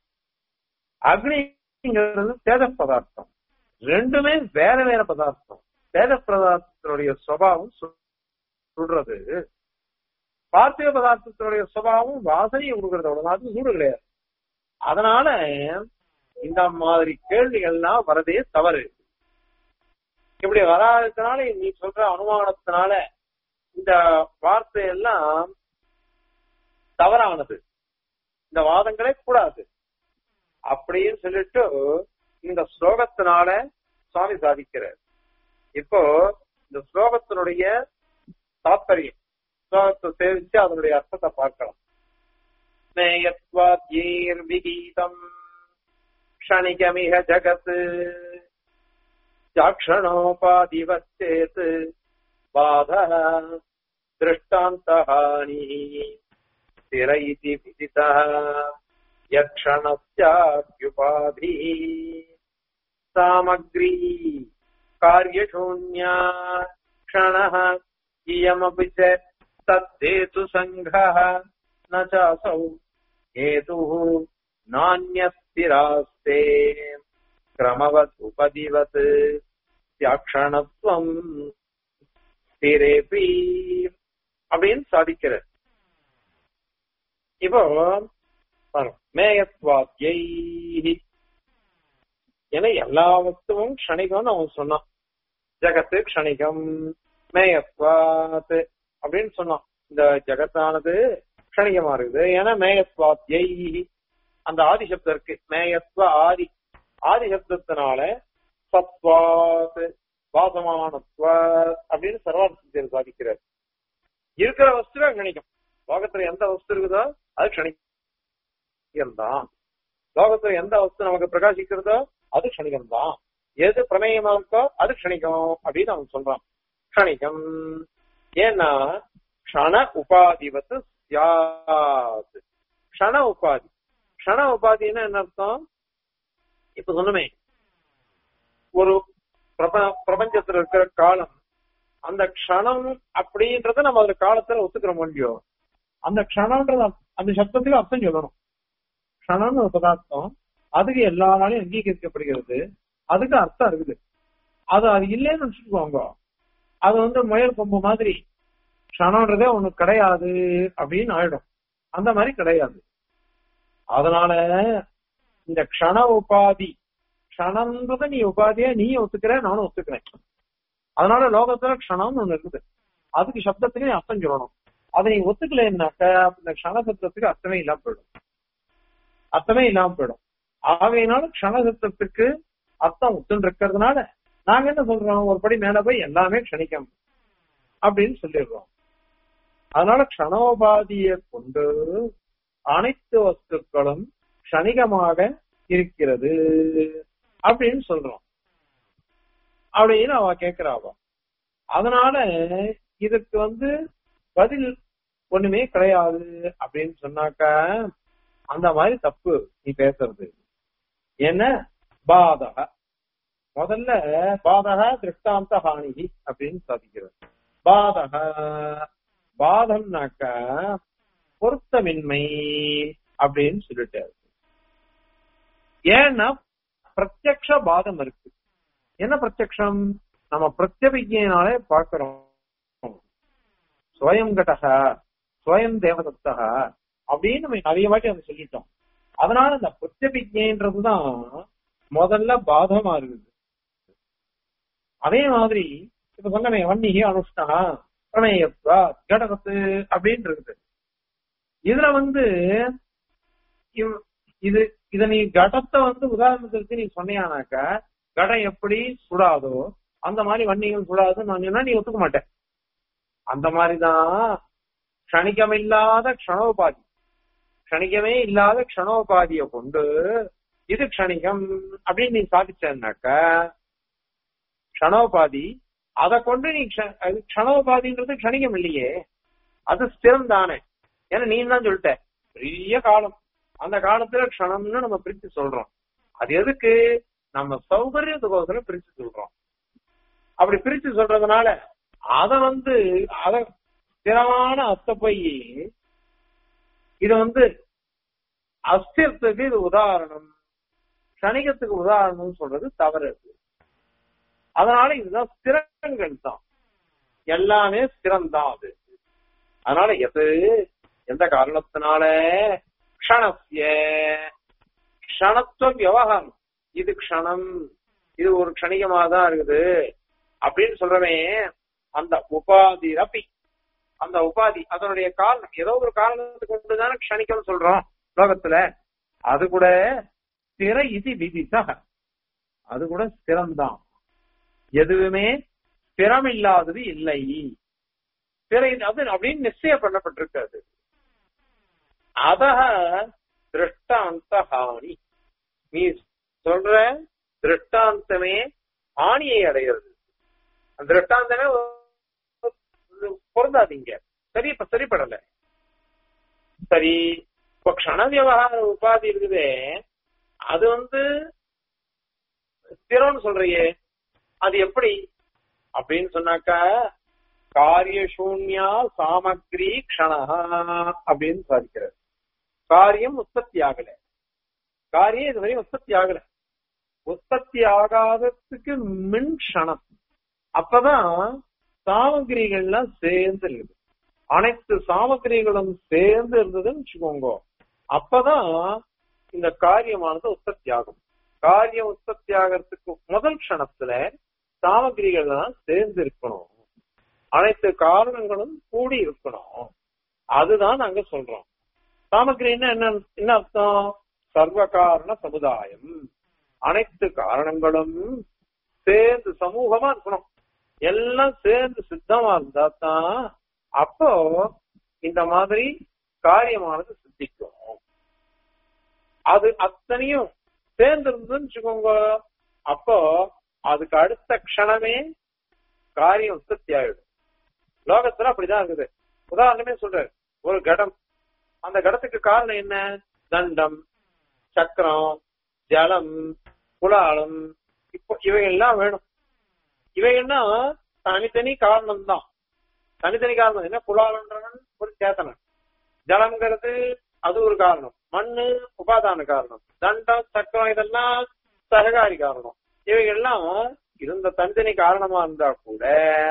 அக்னிங்கிறது தேஜ பதார்த்தம் ரெண்டுமே வேற வேற பதார்த்தம் தேஜ பதார்த்தத்தினுடைய சுவாவம் சொல்றது பார்த்திவ பதார்த்தத்தினுடைய சுபாவம் வாசனையை கொடுக்கறது அவ்வளவுதான் அது சூடு கிடையாது அதனால இந்த மாதிரி கேள்விகள்லாம் வரதே தவறு இப்படி வராததுனால நீ சொல்ற அனுமானத்தினால இந்த வார்த்தை எல்லாம் தவறானது இந்த வாதங்களே கூடாது அப்படின்னு சொல்லிட்டு இந்த ஸ்லோகத்தினால சுவாமி சாதிக்கிறார் இப்போ இந்த ஸ்லோகத்தினுடைய தாத்பரியம் ஸ்லோகத்தை சேவிச்சு அதனுடைய அர்த்தத்தை பார்க்கலாம் ஸ்நேயத்வாத்யீர் விகீதம் க்ஷணிகமிக ஜகத் சாட்சணோபாதிவச்சேத் பாத திருஷ்டாந்தஹானி स्थिर इति विदितः यक्षणस्याप्युपाधि सामग्री कार्यशून्या क्षणः इयमपि च तद्धेतुसङ्घः न चासौ हेतुः नान्यस्थिरास्ते क्रमवत् उपदिवत् தியாக்ஷணத்துவம் ஸ்திரேபி அப்படின்னு சாதிக்கிறார் இப்போ மேயத்வாத்யை என எல்லா வஸ்துவும் க்ஷணிகம்னு அவன் சொன்னான் ஜகத்து க்ஷணிகம் மேயத்வாத் அப்படின்னு சொன்னான் இந்த ஜகத்தானது க்ஷணிகமா இருக்குது ஏன்னா மேயத்வாத்யை அந்த ஆதிசப்தம் இருக்கு மேயத்வ ஆதி ஆதிசப்தத்தினால சத்வாத் வாசமானத்வ அப்படின்னு சர்வார்த்தத்தில் சாதிக்கிறார் இருக்கிற வஸ்துவே கணிக்கும் லோகத்துல எந்த வஸ்து இருக்குதோ அது க்ஷணிகம் தான் லோகத்துல எந்த வஸ்து நமக்கு பிரகாசிக்கிறதோ அது க்ஷணிகம் தான் எது பிரமேயமா இருக்கோ அது க்ஷணிகம் அப்படின்னு அவன் சொல்றான் க்ஷணிகம் ஏன்னா க்ஷண உபாதிவத்து சியாத் க்ஷண உபாதி க்ஷண உபாதின்னா என்ன அர்த்தம் இப்ப சொன்னமே ஒரு பிரப பிரபஞ்சத்துல இருக்கிற காலம் அந்த க்ஷணம் அப்படின்றத நம்ம அதுல காலத்துல ஒத்துக்கிற முடியும் அந்த க்ஷணம்ன்றது அந்த சப்தத்துக்கு அர்த்தம் சொல்லணும் க்ஷணம்னு ஒரு பதார்த்தம் அதுக்கு எல்லா நாளையும் அங்கீகரிக்கப்படுகிறது அதுக்கு அர்த்தம் இருக்குது அது அது இல்லைன்னு வச்சுக்கோங்க அது வந்து முயல் கொம்பு மாதிரி க்ஷணம்ன்றதே ஒண்ணு கிடையாது அப்படின்னு ஆயிடும் அந்த மாதிரி கிடையாது அதனால இந்த க்ஷண உபாதி க்ஷணம்ன்றத நீ உபாதியா நீ ஒத்துக்கிற நானும் ஒத்துக்கிறேன் அதனால லோகத்துல க்ஷணம்னு ஒண்ணு இருக்குது அதுக்கு சப்தத்துக்கு அர்த்தம் சொல்லணும் அதை நீ ஒத்துக்கலைன்னாக்க இந்த க்ஷண சப்தத்துக்கு அர்த்தமே இல்லாம போயிடும் அர்த்தமே இல்லாம போயிடும் ஆகையினால க்ஷண சப்தத்துக்கு அர்த்தம் ஒத்துன்னு இருக்கிறதுனால நாங்க என்ன சொல்றோம் ஒரு படி மேல போய் எல்லாமே க்ஷணிக்கம் அப்படின்னு சொல்லிடுறோம் அதனால க்ஷணோபாதியை கொண்டு அனைத்து வஸ்துக்களும் க்ஷணிகமாக இருக்கிறது அப்படின்னு சொல்றோம் அப்படின்னு அவ கேக்குறாவ அதனால இதுக்கு வந்து பதில் ஒண்ணுமே கிடையாது அப்படின்னு சொன்னாக்க அந்த மாதிரி தப்பு நீ பேசுறது என்ன பாதக முதல்ல பாதக திருஷ்டாந்த ஹானிகி அப்படின்னு சாதிக்கிறது பாதக பாதம்னாக்க பொருத்தமின்மை அப்படின்னு சொல்லிட்டாரு ஏன்னா பிரத்யக்ஷ பாதம் இருக்கு என்ன பிரத்யக்ஷம் நம்ம பிரத்யபிஜனாலே பார்க்கிறோம் ஸ்வயம் கடக ஸ்வயம் தேவதத்தக அப்படின்னு நம்ம நிறைய வாட்டி அதை சொல்லிட்டோம் அதனால இந்த பிரத்யபிஜன்றதுதான் முதல்ல பாதமா இருக்குது அதே மாதிரி இப்ப சொன்னமே வன்னிகி அனுஷ்டா பிரணயத்வா கடகத்து அப்படின்னு இருக்குது இதுல வந்து இவ்- இது இத நீ கடத்தை வந்து உதாரணத்துக்கு நீ சொன்னியானாக்க கடம் எப்படி சுடாதோ அந்த மாதிரி வன்னிகள் சுடாதுன்னு நான் சொன்னா நீ ஒத்துக்க மாட்டேன் அந்த மாதிரிதான் க்ஷணிகமில்லாத க்ஷணோபாதி க்ஷணிகமே இல்லாத க்ஷணோபாதியை கொண்டு இது க்ஷணிகம் அப்படின்னு நீ சாதிச்சேன்னாக்க க்ஷணோபாதி அதை கொண்டு நீ க்ஷ- அது க்ஷணோபாதின்றது க்ஷணிகம் இல்லையே அது ஸ்திரம் தானே ஏன்னா நீ தான் சொல்லிட்ட பெரிய காலம் அந்த காலத்துல க்ஷணம்னு நம்ம பிரிச்சு சொல்றோம் அது எதுக்கு நம்ம சௌகரியத்துக்கோசரம் பிரிச்சு சொல்றோம் அப்படி பிரிச்சு சொல்றதுனால அத வந்து அத ஸ்திரமான அத்த போய் இது வந்து அஸ்திரத்துக்கு இது உதாரணம் கணிகத்துக்கு உதாரணம் சொல்றது தவறு அது. அதனால இதுதான் ஸ்திரங்கள் தான் எல்லாமே ஸ்திரம்தான் அது அதனால எது எந்த காரணத்தினால க்ஷணஸ்ய க்ஷணத்துவ விவகாரம் இது க்ஷணம் இது ஒரு க்ஷணிகமா தான் இருக்குது அப்படின்னு சொல்றவே அந்த உபாதி ரப்பி அந்த உபாதி அதனுடைய காரணம் ஏதோ ஒரு காரணத்தை கொண்டுதானே க்ஷணிக்கம் சொல்றோம் லோகத்துல அது கூட ஸ்திர இது விதிசக அது கூட ஸ்திரம்தான் எதுவுமே ஸ்திரம் இல்லாதது இல்லை ஸ்திர இது- அது அப்படின்னு நிச்சயம் பண்ணப்பட்டிருக்காது அத திருஷ்டாந்த ஹானி நீ சொல்ற திருஷ்டாந்தமே ஹானியை அடைகிறது அந்த திருஷ்டாந்தமே ஒரு- பொருந்தாதீங்க சரி இப்ப சரிப்படல சரி இப்ப க்ஷண விவகார உபாதி இருக்குதே அது வந்து ஸ்திரம்னு சொல்றியே அது எப்படி அப்படின்னு சொன்னாக்கா காரிய சூன்யா சாமக்ரி க்ஷணஹா அப்படின்னு சாதிக்கிறார் காரியம் உற்பத்தி ஆகல காரியம் இதுவரை உற்பத்தி ஆகல உற்பத்தி ஆகாததுக்கு மின் க்ஷணம் அப்பதான் சாமகிரிகள்லாம் சேர்ந்து இருக்குது அனைத்து சாமகிரிகளும் சேர்ந்து இருந்ததுன்னு வச்சுக்கோங்க அப்பதான் இந்த காரியமானது உற்பத்தி ஆகும் காரியம் உற்பத்தி ஆகிறதுக்கு முதல் க்ஷணத்துல சாமகிரிகள் தான் சேர்ந்து இருக்கணும் அனைத்து காரணங்களும் கூடி இருக்கணும் அதுதான் நாங்க சொல்றோம் சாமகிரின்னா என்ன என்ன அர்த்தம் சர்வ காரண சமுதாயம் அனைத்து காரணங்களும் சேர்ந்து சமூகமா இருக்கணும் எல்லாம் சேர்ந்து சித்தமா இருந்தா தான் அப்போ இந்த மாதிரி காரியமானது சித்திக்கும் அது அத்தனையும் சேர்ந்து இருந்ததுன்னு வச்சுக்கோங்க அப்போ அதுக்கு அடுத்த க்ஷணமே காரியம் உற்பத்தி ஆயிடும் லோகத்துல அப்படிதான் இருக்குது உதாரணமே சொல்றாரு ஒரு கடம் அந்த கடத்துக்கு காரணம் என்ன தண்டம் சக்கரம் ஜலம் குலாலம் இப்போ இவைகள்லாம் வேணும் இவைகள்னா தனித்தனி காரணம் தான் தனித்தனி காரணம் என்ன குலாலன்றவன் ஒரு சேத்தனன் ஜலம்ங்கிறது அது ஒரு காரணம் மண்ணு உபாதான காரணம் தண்டம் சக்கரம் இதெல்லாம் சககாரி காரணம் இவைகள்லாம் இருந்த தனித்தனி காரணமா இருந்தா கூட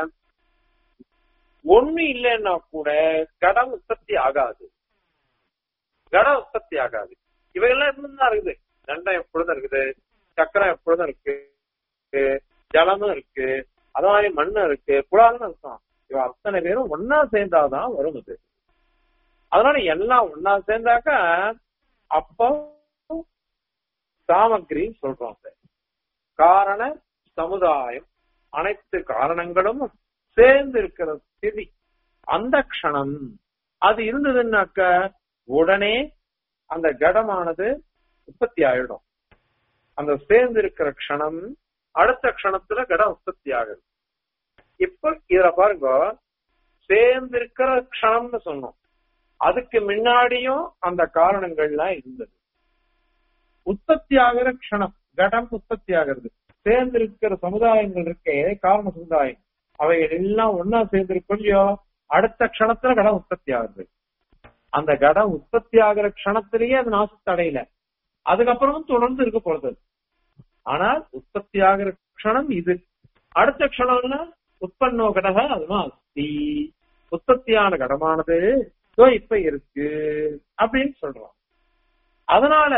ஒண்ணு இல்லைன்னா கூட கடம் உற்பத்தி ஆகாது கடம் உற்பத்தி ஆகாது இவைகள்லாம் எப்படிதான் இருக்குது தண்டம் எப்பொழுதும் இருக்குது சக்கரம் எப்பொழுதும் இருக்கு ஜலமும் இருக்கு அது மாதிரி மண்ணு இருக்கு குழாலும் இருக்கும் இவ அத்தனை பேரும் ஒன்னா சேர்ந்தாதான் வரும் இது அதனால எல்லாம் ஒன்னா சேர்ந்தாக்கா அப்போ சாமகிரி சொல்றோம் அது. காரண சமுதாயம் அனைத்து காரணங்களும் சேர்ந்து இருக்கிற ஸ்திதி அந்த க்ஷணம் அது இருந்ததுன்னாக்க உடனே அந்த கடமானது உற்பத்தி ஆயிடும் அந்த சேர்ந்து இருக்கிற க்ஷணம் அடுத்த க்ஷணத்துல கடம் உற்பத்தி ஆகுது இப்ப இதுல பாருங்க சேர்ந்து இருக்கிற க்ஷணம்னு சொன்னோம் அதுக்கு முன்னாடியும் அந்த காரணங்கள்லாம் இருந்தது உற்பத்தி ஆகிற க்ஷணம் கடம் உற்பத்தி ஆகிறது சேர்ந்து இருக்கிற சமுதாயங்கள் இருக்கே காரண சமுதாயம் அவைகள் எல்லாம் ஒன்னா சேர்ந்திருக்கும் இல்லையோ அடுத்த க்ஷணத்துல கடம் உற்பத்தி ஆகுது அந்த கடம் உற்பத்தி ஆகிற க்ஷணத்திலேயே அது நாசத்தை அடையல அதுக்கப்புறமும் தொடர்ந்து இருக்க போறது ஆனால் உற்பத்தி ஆகிற க்ஷணம் இது அடுத்த க்ஷணம்னா உற்பன்னோ கடக அதுதான் அஸ்தி உற்பத்தியான கடமானது இதோ இப்ப இருக்கு அப்படின்னு சொல்றோம் அதனால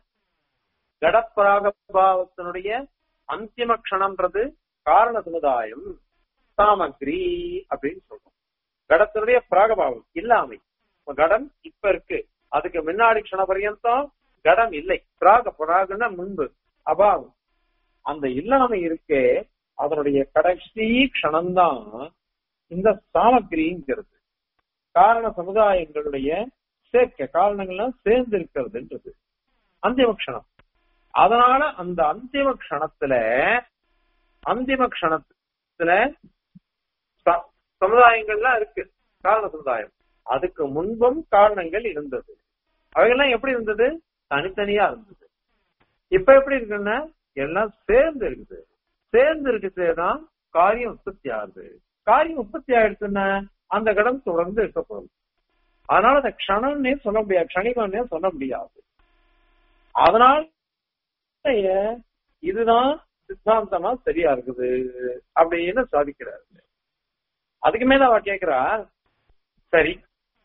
கடப்பராகபாவத்தினுடைய அந்திம க்ஷணம்ன்றது காரண சமுதாயம் சாமக்ரி அப்படின்னு சொல்றோம் கடத்தினுடைய பிராகபாவம் இல்லாமை இப்ப கடம் இப்ப இருக்கு அதுக்கு முன்னாடி க்ஷண பரியந்தம் கடம் இல்லை பிராக பிராகன்னா முன்பு அபாவம் அந்த இல்லாமை இருக்கே அதனுடைய கடைசி க்ஷணம்தான் இந்த சாமகிரிங்கிறது காரண சமுதாயங்களுடைய சேர்க்கை காரணங்கள்லாம் சேர்ந்து இருக்கிறதுன்றது அந்திம க்ஷணம் அதனால அந்த அந்திம க்ஷணத்துல அந்திம க்ஷணத்துல ச- சமுதாயங்கள்லாம் இருக்கு காரண சமுதாயம் அதுக்கு முன்பும் காரணங்கள் இருந்தது அவைகள்லாம் எப்படி இருந்தது தனித்தனியா இருந்தது இப்ப எப்படி இருக்குன்னா எல்லாம் சேர்ந்து இருக்குது சேர்ந்து இருக்குதுதான் காரியம் உற்பத்தி ஆகுது காரியம் உற்பத்தி ஆயிடுச்சுன்னா அந்த கடன் தொடர்ந்து இருக்க போகுது அதனால அந்த க்ஷணம்னே சொல்ல முடியாது க்ஷணிகம்னே சொல்ல முடியாது அதனால இதுதான் சித்தாந்தமா சரியா இருக்குது அப்படின்னு சாதிக்கிறாரு அதுக்கு மேல அவ கேக்குறா சரி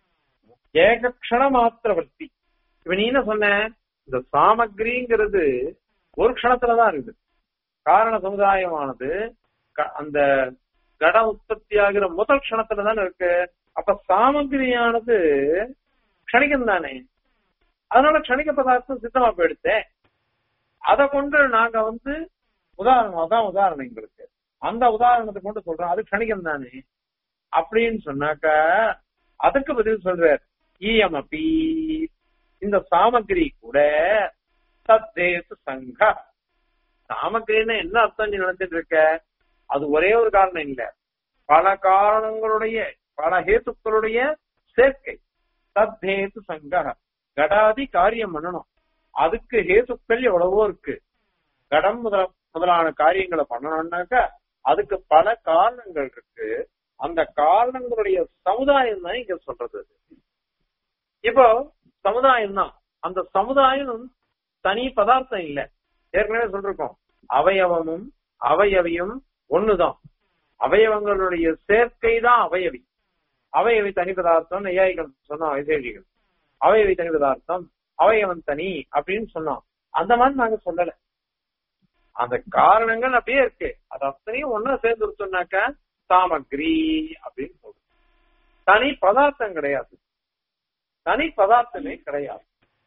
ஏக க்ஷண மாத்திரவர்த்தி இப்ப நீ என்ன சொன்ன இந்த சாமகிரிங்கிறது ஒரு க்ஷணத்துலதான் இருக்குது காரண சமுதாயமானது க- அந்த கட உற்பத்தி ஆகிற முதல் க்ஷணத்துல தானே இருக்கு அப்ப சாமகிரியானது க்ஷணிகம் தானே அதனால க்ஷணிக பதார்த்தம் சித்தமா போயிடுச்சே அதை கொண்டு நாங்க வந்து உதாரணம் அதான் உதாரணம் எங்களுக்கு அந்த உதாரணத்தை கொண்டு சொல்றோம் அது க்ஷணிகம் தானே அப்படின்னு சொன்னாக்க அதுக்கு பதில் சொல்றார் ஈயமபி இந்த சாமகிரி கூட தத்தேசு சங்க சாமகிரின்னு என்ன அர்த்தம் நீ நினைச்சிட்டு இருக்க அது ஒரே ஒரு காரணம் இல்ல பல காரணங்களுடைய பல ஹேத்துக்களுடைய சேர்க்கை தத்தேசு சங்க கடாதி காரியம் பண்ணணும் அதுக்கு ஹேத்துக்கள் எவ்வளவோ இருக்கு கடம் முதல முதலான காரியங்களை பண்ணணும்னாக்கா அதுக்கு பல காரணங்கள் இருக்கு அந்த காரணங்களுடைய சமுதாயம் தான் இங்க சொல்றது இப்போ சமுதாயம் தான் அந்த சமுதாயம் தனி பதார்த்தம் இல்ல ஏற்கனவே சொல்லிருக்கோம் அவயவமும் அவயவியும் ஒண்ணுதான் அவயவங்களுடைய சேர்க்கை தான் அவயவி அவயவி தனி பதார்த்தம் நெய்யாயிகள் சொன்னோம் வைசேஷிகள் அவயவி தனி பதார்த்தம் அவயவன் தனி அப்படின்னு சொன்னோம் அந்த மாதிரி நாங்க சொல்லல அந்த காரணங்கள் அப்படியே இருக்கு அது அத்தனையும் ஒன்னா சேர்ந்து சொன்னாக்க சாமகிரி அப்படின்னு சொல்றோம் தனி பதார்த்தம் கிடையாது தனி பதார்த்தமே கிடையாது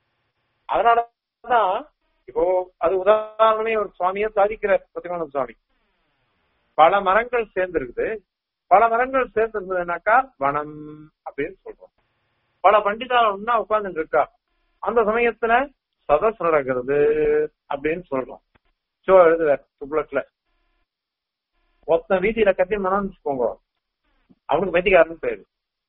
அதனாலதான் இப்போ அது உதாரணமே ஒரு சுவாமியை சாதிக்கிறார் சத்தியகானந்த சுவாமி பல மரங்கள் சேர்ந்து இருக்குது பல மரங்கள் சேர்ந்து இருந்ததுனாக்கா வனம் அப்படின்னு சொல்றோம் பல பண்டிதால் ஒன்னா உட்கார்ந்துட்டு இருக்கா அந்த சமயத்துல சதஸ் நடக்கிறது அப்படின்னு சொல்றோம் சோ எழுதுவார் சுப்லட்ல ஒத்த வீதியில கத்தி மனம்னு வச்சுக்கோங்க அவனுக்கு மெத்திக்காரன்னு பேரு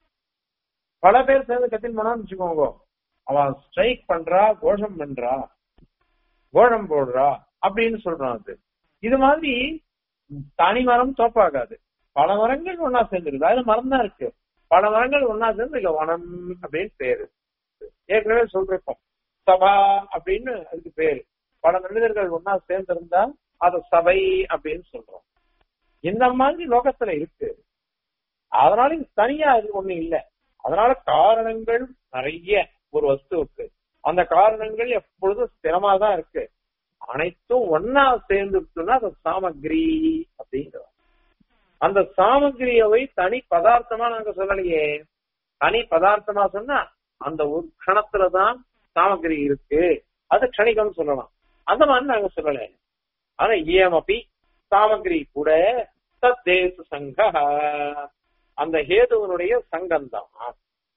பல பேர் சேர்ந்து கத்தின் மனம்னு வச்சுக்கோங்க அவன் ஸ்ட்ரைக் பண்றா கோஷம் பண்றா கோஷம் போடுறா அப்படின்னு சொல்றான் அது இது மாதிரி தனி மரம் தோப்பாகாது பல மரங்கள் ஒன்னா சேர்ந்துருக்கு அதுல மரம் தான் இருக்கு பல மரங்கள் ஒன்னா சேர்ந்து இல்ல வனம் அப்படின்னு பேரு ஏற்கனவே சொல்றோம் சபா அப்படின்னு அதுக்கு பேரு பல மனிதர்கள் ஒன்னா சேர்ந்திருந்தா அது சபை அப்படின்னு சொல்றோம் இந்த மாதிரி லோகத்துல இருக்கு அதனால இது தனியா அது ஒண்ணு இல்ல அதனால காரணங்கள் நிறைய ஒரு வஸ்துவுக்கு அந்த காரணங்கள் எப்பொழுதும் ஸ்திரமா தான் இருக்கு அனைத்தும் ஒன்னா சேர்ந்துட்டுனா அது சாமகிரி அப்படிங்கிறோம் அந்த சாமகிரியவை தனி பதார்த்தமா நாங்க சொல்லலையே தனி பதார்த்தமா சொன்னா அந்த ஒரு க்ஷணத்துலதான் சாமகிரி இருக்கு அது க்ஷணிகம் சொல்லலாம் அந்த மாதிரி நாங்க சொல்லல ஆனா இயமபி சாமகிரி கூட தத்தேசு சங்க அந்த ஹேதுவனுடைய சங்கம் தான்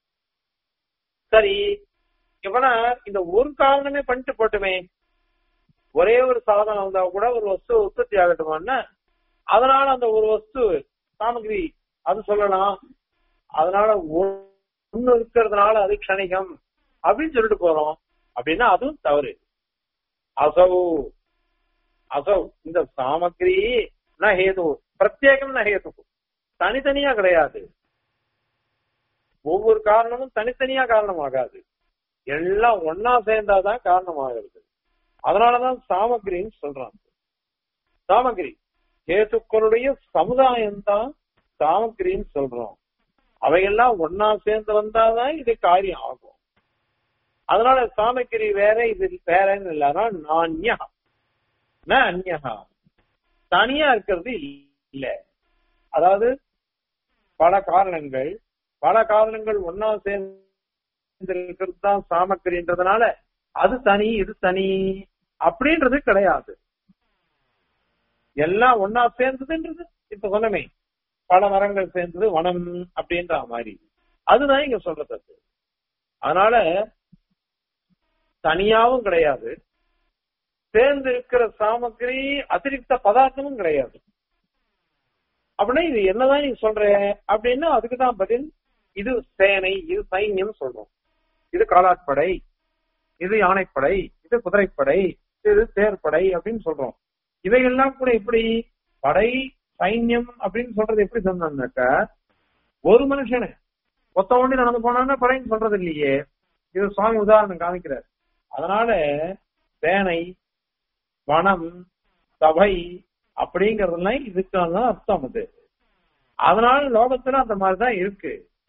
சரி இவனா இந்த ஒரு காரணமே பண்ணிட்டு போட்டுமே ஒரே ஒரு சாதனம் வந்தா கூட ஒரு வஸ்து உற்பத்தி ஆகட்டுமான்னா அதனால அந்த ஒரு வஸ்து சாமகிரி அது சொல்லலாம் அதனால ஒண்ணு இருக்கிறதுனால அது க்ஷணிகம் அப்படின்னு சொல்லிட்டு போறோம் அப்படின்னா அதுவும் தவறு அசௌ அசௌ இந்த சாமகிரி ந ஹேது பிரத்யேகம் ந ஹேது தனித்தனியா கிடையாது ஒவ்வொரு காரணமும் தனித்தனியா காரணமாகாது எல்லாம் ஒன்னா சேர்ந்தாதான் காரணமாகிறது அதனாலதான் சாமகிரின்னு சொல்றாங்க சாமகிரி கேத்துக்களுடைய சமுதாயம் தான் சாமகிரின்னு சொல்றோம் அவையெல்லாம் ஒன்னா சேர்ந்து வந்தாதான் இது காரியம் ஆகும் அதனால சாமகிரி வேற இது வேறன்னு இல்லாம நான்யா ந அந்யகா தனியா இருக்கிறது இல்ல அதாவது பல காரணங்கள் பல காரணங்கள் ஒன்னா சேர்ந்து இருக்கிறது தான் சாமக்கிரின்றதுனால அது தனி இது தனி அப்படின்றது கிடையாது எல்லாம் ஒன்னா சேர்ந்ததுன்றது இப்ப சொன்னமே பல மரங்கள் சேர்ந்தது வனம் அப்படின்ற மாதிரி அதுதான் இங்க சொல்றது அதனால தனியாவும் கிடையாது சேர்ந்து இருக்கிற சாமக்கிரி அதிரிக்த பதார்த்தமும் கிடையாது அப்படின்னா இது என்னதான் நீ சொல்ற அப்படின்னா அதுக்குதான் பதில் இது சேனை இது சைன்யம் சொல்றோம் இது காலாட்படை இது யானைப்படை இது குதிரைப்படை இது தேர்ப்படை அப்படின்னு சொல்றோம் இவைகள்லாம் கூட எப்படி படை சைன்யம் அப்படின்னு சொல்றது எப்படி சொன்னாக்க ஒரு மனுஷனு ஒத்த ஒண்டி நடந்து போனான்னா படைன்னு சொல்றது இல்லையே இது சுவாமி உதாரணம் காமிக்கிறார் அதனால சேனை வனம் சபை அப்படிங்கறதெல்லாம் இதுக்கான அர்த்தம் அது அதனால லோகத்துல அந்த மாதிரிதான் இருக்கு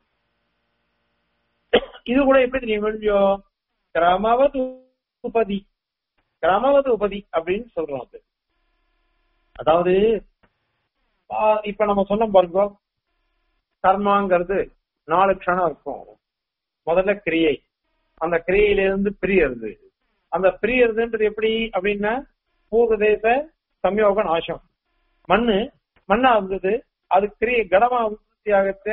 இது கூட எப்படி தெரியும் முடியும் கிரமவது உபதி கிரமவது உபதி அப்படின்னு சொல்றோம் அது அதாவது இப்ப நம்ம சொன்ன பாருங்க கர்மாங்கிறது நாலு க்ஷணம் இருக்கும் முதல்ல கிரியை அந்த கிரியையில இருந்து பிரியறது அந்த பிரியறதுன்றது எப்படி அப்படின்னா பூர்வதேச சம்யோக நாசம் மண்ணு மண்ணா இருந்தது அது கிரிய கடமா உற்பத்தியாகத்த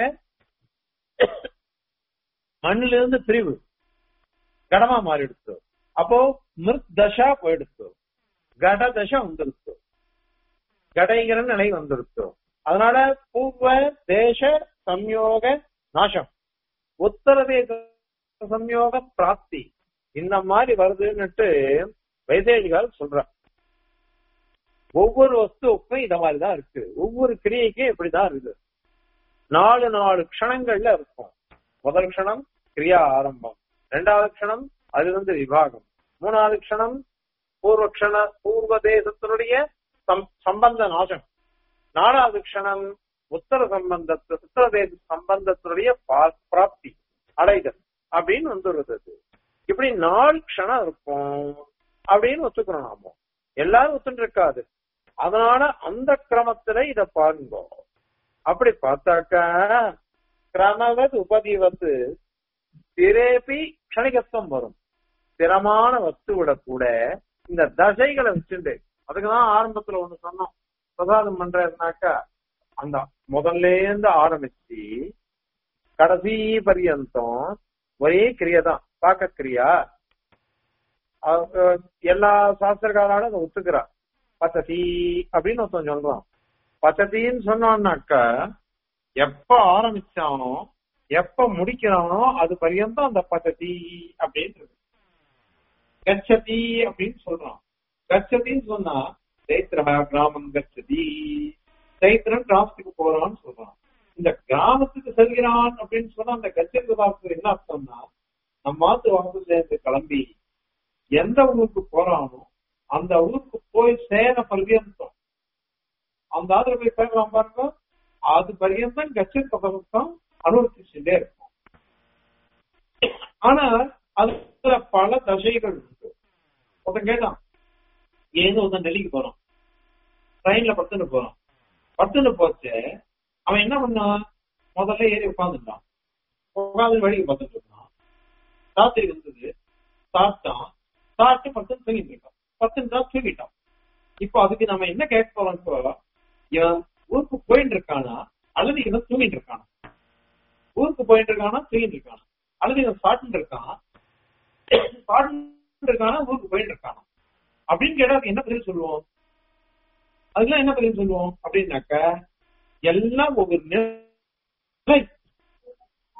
மண்ணில இருந்து பிரிவு கடமா மாறிடுச்சு அப்போ மிருத் தசா போயிடுச்சு கட தசை வந்துருச்சு கடைங்கிற நிலை வந்துருச்சு அதனால பூர்வ தேச சம்யோக நாசம் உத்தர தேச சம்யோக பிராப்தி இந்த மாதிரி வருதுன்னுட்டு வைதேகிகள் சொல்றாங்க ஒவ்வொரு வஸ்துவுக்கும் இந்த மாதிரிதான் இருக்கு ஒவ்வொரு கிரியைக்கும் இப்படிதான் இருக்கு நாலு நாலு க்ஷணங்கள்ல இருக்கும் முதல் க்ஷணம் கிரியா ஆரம்பம் ரெண்டாவது க்ஷணம் அது வந்து விவாகம் மூணாவது க்ஷணம் பூர்வ க்ஷண பூர்வ தேசத்தினுடைய சம்பந்த நாசம் நாலாவது க்ஷணம் உத்தர சம்பந்தத்து உத்தர தேச சம்பந்தத்தினுடைய பிராப்தி அடைதல் அப்படின்னு வந்துடுறது இப்படி நாலு க்ஷணம் இருக்கும் அப்படின்னு ஒத்துக்கிறோம் நாம எல்லாரும் ஒத்துட்டு இருக்காது அதனால அந்த கிரமத்துல இத பாருங்க அப்படி பார்த்தாக்க கிரமவத் உபதிவத்து திரேபி க்ஷணிகத்துவம் வரும் ஸ்திரமான வஸ்துவிட கூட இந்த தசைகளை வச்சுட்டு அதுக்குதான் ஆரம்பத்துல ஒண்ணு சொன்னோம் பிரசாதம் பண்றதுனாக்கா அந்த முதல்ல இருந்து ஆரம்பிச்சு கடைசி பரியந்தம் ஒரே கிரியா தான் பாக்க கிரியா எல்லா சாஸ்திரக்காராலும் அதை ஒத்துக்கிறா பச்சதி அப்படின்னு ஒருத்தன் சொல்றான் பச்சதின்னு சொன்னான்னாக்க எப்ப ஆரம்பிச்சானோ எப்ப முடிக்கிறானோ அது பரியந்தம் அந்த பச்சதி அப்படின்றது கச்சதி அப்படின்னு சொல்றான் கச்சதின்னு சொன்னா சைத்திரா கிராமம் கச்சதி சைத்திரன் கிராமத்துக்கு போறான்னு சொல்றான் இந்த கிராமத்துக்கு செல்கிறான் அப்படின்னு சொன்னா அந்த கச்சதி வார்த்தை என்ன அர்த்தம்னா நம்ம மாத்து வாக்கு சேர்ந்து கிளம்பி எந்த ஊருக்கு போறானோ அந்த ஊருக்கு போய் சேர பர்யந்தம் அந்த ஆதரவு போய் சேர்க்கலாம் பாருங்க அது பர்யந்தம் கச்சதி பகவத்தம் அனுபவிச்சுட்டே இருக்கும் ஆனா அதுல பல தசைகள் உண்டு ஒருத்தன் கேட்டான் ஏதோ ஒருத்தன் டெல்லிக்கு போறான் ட்ரெயின்ல பத்துன்னு போறான் பத்துன்னு போச்சு அவன் என்ன பண்ணான் முதல்ல ஏறி உட்காந்துட்டான் உட்காந்து வேடிக்கை பார்த்துட்டு இருந்தான் ராத்திரி வந்தது சாப்பிட்டான் சாப்பிட்டு பத்து தூங்கிட்டு இருக்கான் பத்து தான் தூங்கிட்டான் இப்போ அதுக்கு நம்ம என்ன கேட்க போறோம் இப்போ இவன் ஊருக்கு போயிட்டு இருக்கானா அல்லது இவன் தூங்கிட்டு இருக்கானா ஊருக்கு போயிட்டு இருக்கானா தூங்கிட்டு இருக்கானா அல்லது இவன் சாப்பிட்டு இருக்கான் சாப்பிட்டு இருக்கானா ஊருக்கு போயிட்டு இருக்கானா அப்படின்னு கேட்டா என்ன பதில் சொல்லுவோம் அதுக்கெல்லாம் என்ன பதில் சொல்லுவோம் அப்படின்னாக்க எல்லாம் ஒவ்வொரு நிலை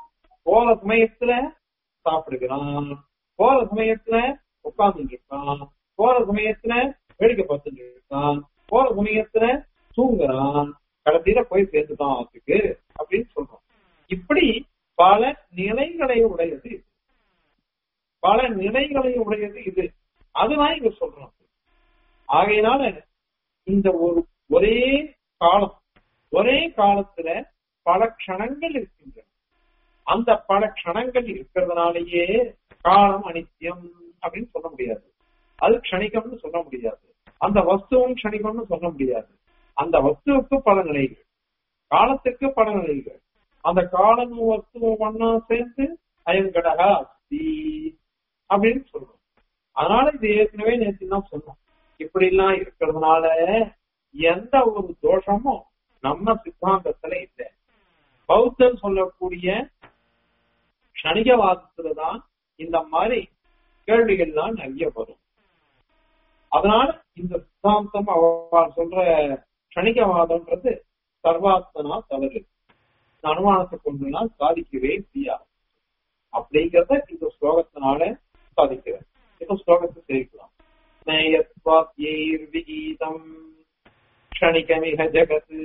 போற சமயத்துல சாப்பிடுகிறான் போற சமயத்துல உட்கார்ந்துட்டு இருக்கான் போற சமயத்துல வேடிக்கை பார்த்துட்டு இருக்கான் போற சமயத்துல தூங்குறான் கடைசியில போய் சேர்ந்துட்டான் அதுக்கு அப்படின்னு சொல்றோம் இப்படி பல நிலைகளை உடையது இது. பல நிலைகளை உடையது இது அதுதான் இங்க சொல்றோம் ஆகையினால இந்த ஒரு ஒரே காலம் ஒரே காலத்துல பல க்ஷணங்கள் இருக்கின்றன அந்த பல க்ஷணங்கள் இருக்கிறதுனாலேயே காலம் அனித்தியம் அப்படின்னு சொல்ல முடியாது அது க்ஷணிகம்னு சொல்ல முடியாது அந்த வஸ்துவும் க்ஷணிகம்னு சொல்ல முடியாது அந்த வஸ்துவுக்கு பல நிலைகள் காலத்துக்கு பல நிலைகள் அந்த காலமும் வஸ்துவும் ஒன்னா சேர்ந்து அயங்கடகா அஸ்தி அப்படின்னு சொல்றோம் அதனால இது ஏற்கனவே நேற்று தான் சொன்னோம் இப்படி எல்லாம் இருக்கிறதுனால எந்த ஒரு தோஷமும் நம்ம சித்தாந்தத்துல இல்லை பௌத்தம் சொல்லக்கூடிய க்ஷணிகவாதத்துலதான் இந்த மாதிரி கேள்விகள்லாம் நிறைய வரும் அதனால இந்த சித்தாந்தம் அவ சொல்ற க்ஷணிகவாதம்ன்றது சர்வாத்மனா தவறு இந்த அனுமானத்தை கொண்டுலாம் சாதிக்கவே முடியாது அப்படிங்கிறத இந்த ஸ்லோகத்தினால சாதிக்கிறேன் இப்ப ஸ்லோகத்தை சேர்க்கலாம் ஸ்நேயத்வாத்யைர்விகீதம் க்ஷணிகமிக ஜகத்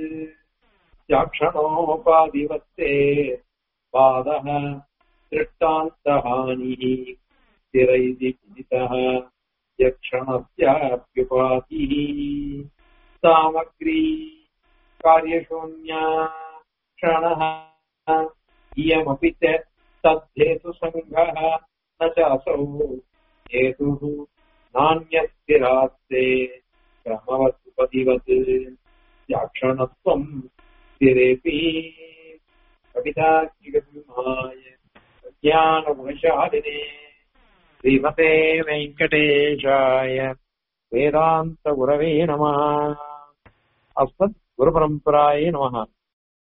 யாக்ஷணோபாதிவத்தே பாதः दृष्टान्तहानिः स्थिरैति विदितः यक्षणस्याप्युपाधिः सामग्री कार्यशून्या क्षणः इयमपि च तद्धेतुसङ्घः न च असौ हेतुः नान्यस्थिरास्ते क्रमवत्पदिवत् याक्षणत्वम् स्थिरेऽपि कविताज्ञाय ज्ञानगुणशालिने श्रीमते वेङ्कटेशाय वेदान्तगुरवे नमः अस्मद् गुरुपरम्परायै नमः